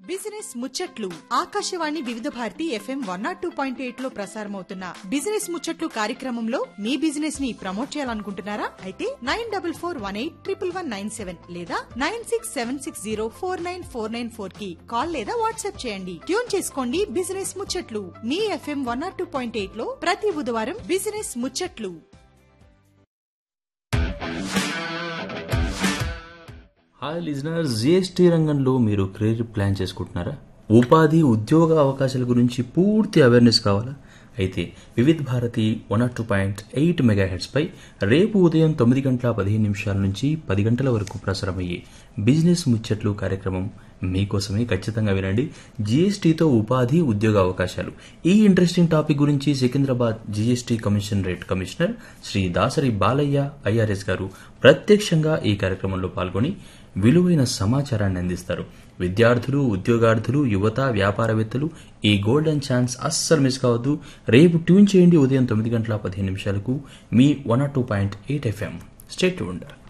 business ముచ్చట్లు Akashvani Vividh Bharati FM one nought two point eight లో ప్రసారమవుతున్న బిజినెస్ ముచ్చట్లు కార్యక్రమంలో మీ బిజినెస్ ని ప్రమోట్ చేయాలనుకుంటున్నారా అయితే nine double four one eight triple one nine seven లేదా nine six seven six zero four nine four nine four కి కాల్ లేదా వాట్సాప్ చేయండి ట్యూన్ చేసుకోండి బిజినెస్ ముచ్చట్లు మీ FM one nought two point eight లో ప్రతి బుధవారం బిజినెస్ ముచ్చట్లు హాయ్ లిజనర్ జిఎస్టీ రంగంలో మీరు కెరీర్ ప్లాన్ చేసుకుంటున్నారా ఉపాధి ఉద్యోగ అవకాశాల గురించి పూర్తి అవేర్నెస్ కావాలా అయితే వివిధ్ భారతి వన్ ఆర్ టూ పాయింట్ ఎయిట్ మెగా పై రేపు ఉదయం తొమ్మిది గంటల పదిహేను నిమిషాల నుంచి పది గంటల వరకు ప్రసారమయ్యే బిజినెస్ ముచ్చట్లు కార్యక్రమం మీకోసమే ఖచ్చితంగా వినండి జీఎస్టీతో ఉపాధి ఉద్యోగ అవకాశాలు ఈ ఇంట్రెస్టింగ్ టాపిక్ గురించి Secunderabad GST commissionerate commissioner Shri Dasari Balayya IRS garu ప్రత్యక్షంగా ఈ కార్యక్రమంలో పాల్గొని విలువైన సమాచారాన్ని అందిస్తారు విద్యార్థులు ఉద్యోగార్థులు యువత వ్యాపారవేత్తలు ఈ గోల్డెన్ ఛాన్స్ అస్సలు మిస్ కావద్దు రేపు ట్యూన్ చేయండి ఉదయం తొమ్మిది గంటల పదిహేను నిమిషాలకు మీ వన్ ఆర్ two point eight FM state ఉండాలి